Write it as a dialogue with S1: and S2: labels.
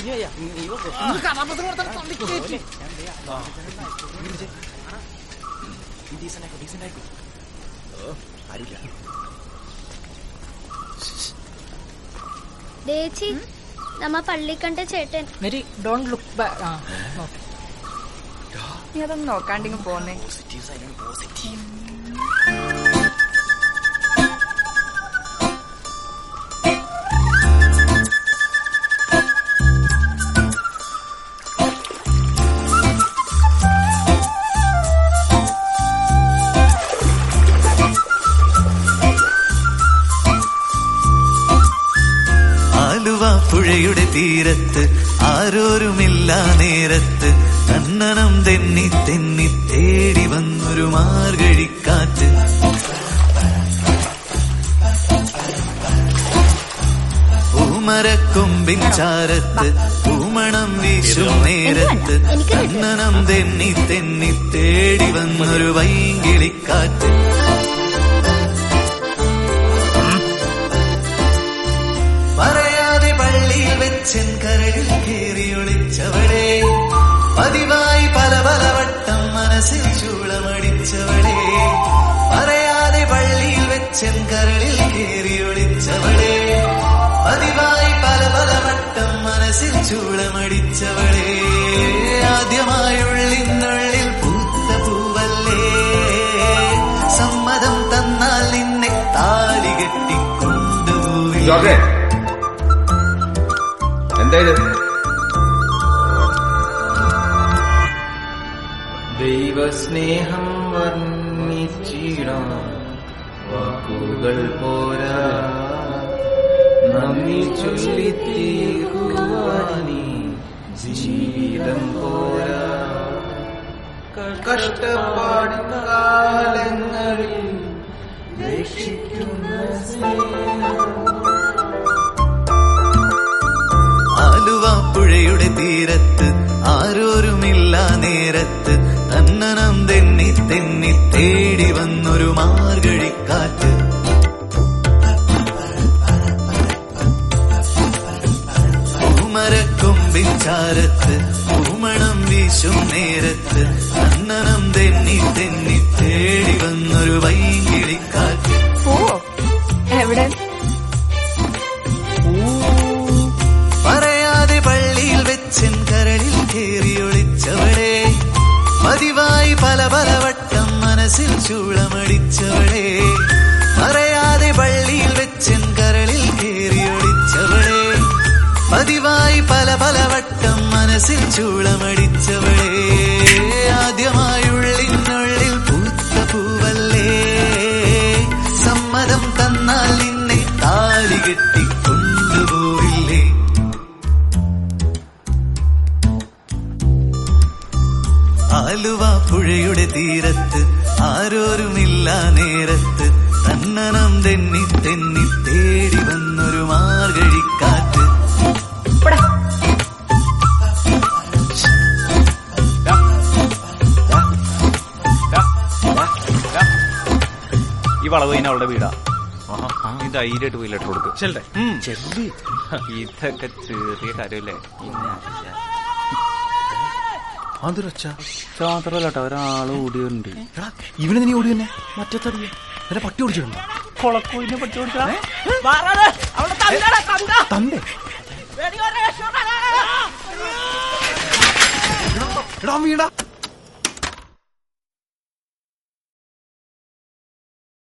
S1: ചേച്ചി നമ്മ പള്ളി കണ്ട ചേട്ടൻ
S2: മേരി ഡോണ്ട് ലുക്ക് ബാക്ക് ആ നോക്ക്.
S3: നീ അതൊന്നും നോക്കാണ്ടിങ് പോന്നേ
S4: ആലുവ പുഴയുടെ തീരത്ത് ആരോരുമില്ല നേരത്ത് കണ്ണനം തെന്നി തെന്നി തേടി വന്നൊരു മാർഗഴിക്കാറ്റ് പൂമരക്കൊമ്പിൻ ചാരത്ത് പൂമണം വീശും നേരത്ത് കണ്ണനം തെന്നി തെന്നി തേടി വന്നൊരു വൈകിളിക്കാറ്റ് പറയാതെ പള്ളിയിൽ വെച്ചൻ കരളിൽ കയറി ഒളിച്ചവളെ പതിവായി പല പല വട്ടം മനസ്സിൽ ചൂളമടിച്ചവളെ പറയാതെ പള്ളിയിൽ വെച്ചൻ കരളിൽ കയറി ഒളിച്ചവളെ പതിവായി പല പല വട്ടം മനസ്സിൽ ചൂളമടിച്ചവളെ ആദ്യമായുള്ളിനുള്ളിൽ പൂത്ത പൂവല്ലേ സമ്മതം തന്നാൽ നിന്നെ താലി കെട്ടിക്കൊണ്ടുപോയി
S5: ജോർജെ എന്താ ഇത്
S6: ദൈവസ്നേഹം വർണ്ണിച്ചിടാൻ വാക്കുകൾ പോരാ നന്ദി ചൊല്ലിത്തീർക്കുവാനീ ജീവിതം പോരാ കഷ്ടപ്പാട് കാലങ്ങളിൽ രക്ഷിക്കുന്ന സ്നേഹം
S4: ആലുവ പുഴയുടെ തീരത്ത് ആരോരുമില്ല നേരത്ത് തന്നനം തെന്നി തെന്നി തേടി വന്നൊരു മാർഗഴിക്കാറ്റ് പൂമരക്കൊമ്പിൻ ചാരത്ത് പൂമണം വീശും നേരത്ത് തന്നനം തെന്നി തെന്നി തേടി വന്നൊരു വൈകിളിക്കാറ്റ്
S3: പോവോ എവിടെ
S4: പറയാതെ പള്ളിയിൽ വെച്ചൻ കരളിൽ കേറി ഒളിച്ചവളെ പതിവായി പല പല വട്ടം മനസ്സിൽ ചൂളമടിച്ചവളെ പറയാതെ പള്ളിയിൽ വെച്ചൻ കരളിൽ കേറി ഒളിച്ചവളെ പതിവായി പല പല വട്ടം മനസ്സിൽ ചൂളമടിച്ചവളെ ആദ്യമായുള്ളിനുള്ളിൽ പൂത്ത പൂവല്ലേ സമ്മതം തന്നാൽ നിന്നെ താലി കെട്ടിക്കൊണ്ടുപോയില്ലേ ആലുവ പുഴയുടെ തീരത്ത് ആരോരുമില്ല നേരത്ത് തന്നനം തെന്നി തെന്നി തേടി വന്നൊരു മാർഗഴിക്കാറ്റ്
S7: ഈ വളവ് കഴിഞ്ഞ അവളുടെ വീടാ ഈ ധൈര്യമായിട്ട് പോയി ലെറ്റർ കൊടുക്കും ഇതൊക്കെ ചെറിയ കാര്യമല്ലേ മാത്രമല്ല ഒരാള് ഓടിയുണ്ട്
S5: ഇവനെ നീ ഓടി തന്നെ മറ്റേ തടിയെ എന്നെ പട്ടി ഓടിച്ചിട്ടുണ്ടോ
S7: കൊളക്കോയിനെ പറ്റി കൊടുത്താ
S2: മാറാതെ അവിടെ തന്തടാ തന്ത
S5: തന്റെ
S2: വെടി കൊണ്ട് രക്ഷപ്പെടാനാ.
S5: എടാ വീടാ